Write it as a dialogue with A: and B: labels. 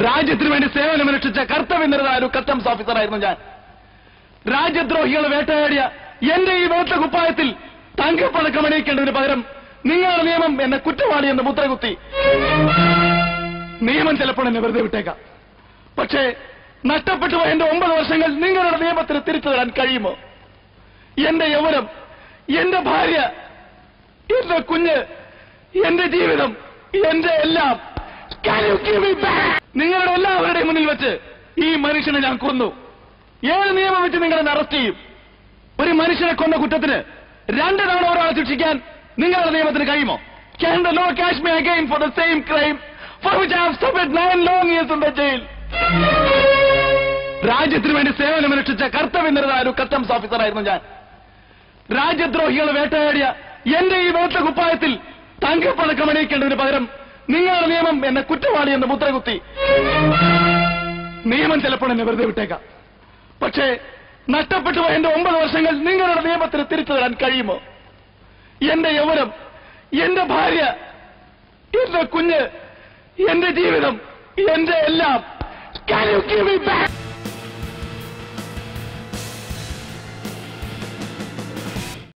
A: രാജ്യത്തിന് വേണ്ടി സേവനമനുഷ്ഠിച്ച കർത്തവ്യനിരതായ ഒരു കസ്റ്റംസ് ഓഫീസറായിരുന്നു ഞാൻ രാജ്യദ്രോഹികളെ വേട്ടയാടിയ എന്റെ ഈ വേട്ട കുപ്പായത്തിൽ തങ്കപ്പതക്കം അണിയിക്കേണ്ടതിന് പകരം നിങ്ങളുടെ നിയമം എന്നെ കുറ്റവാളി എന്ന് മുദ്രകുത്തി നിയമം ചിലപ്പോൾ എന്നെ വെറുതെ വിട്ടേക്കാം പക്ഷേ നഷ്ടപ്പെട്ടു പോയ എന്റെ ഒമ്പത് വർഷങ്ങൾ നിങ്ങളുടെ നിയമത്തിന് തിരിച്ചു തരാൻ കഴിയുമോ എന്റെ യൗവനം എന്റെ ഭാര്യ എന്റെ കുഞ്ഞ് എന്റെ ജീവിതം എന്റെ എല്ലാം Can you give me back? നിങ്ങളുടെ എല്ലാവരുടെയും മുന്നിൽ വെച്ച് ഈ മനുഷ്യനെ ഞാൻ കൊന്നു ഏത് നിയമം വെച്ച് നിങ്ങൾ എന്നെ അറസ്റ്റ് ചെയ്യും ഒരു മനുഷ്യനെ കൊന്ന കുറ്റത്തിന് രണ്ട് തവണ ഒരാളെ ശിക്ഷിക്കാൻ നിങ്ങളുടെ നിയമത്തിന് കഴിയുമോ Can the law catch me again for the same crime for which I have suffered nine long years in the jail? രാജ്യത്തിന് വേണ്ടി സേവനമനുഷ്ഠിച്ച കർത്തവ്യനിരതായ ഒരു കസ്റ്റംസ് ഓഫീസറായിരുന്നു ഞാൻ രാജ്യദ്രോഹികളെ വേട്ടയാടിയ എന്റെ ഈ വേട്ട കുപ്പായത്തിൽ തങ്കപ്പതക്കം അണിയിക്കേണ്ടതിന് പകരം നിങ്ങളുടെ നിയമം എന്നെ കുറ്റവാളി എന്ന് മുദ്രകുത്തി നിയമം ചിലപ്പോൾ എന്നെ വെറുതെ വിട്ടേക്കാം പക്ഷേ നഷ്ടപ്പെട്ടു പോയ എന്റെ ഒമ്പത് വർഷങ്ങൾ നിങ്ങളുടെ നിയമത്തിന് തിരിച്ചു തരാൻ കഴിയുമോ എന്റെ യൗവനം എന്റെ ഭാര്യ എന്റെ കുഞ്ഞ് എന്റെ ജീവിതം എന്റെ എല്ലാം Can you give me back?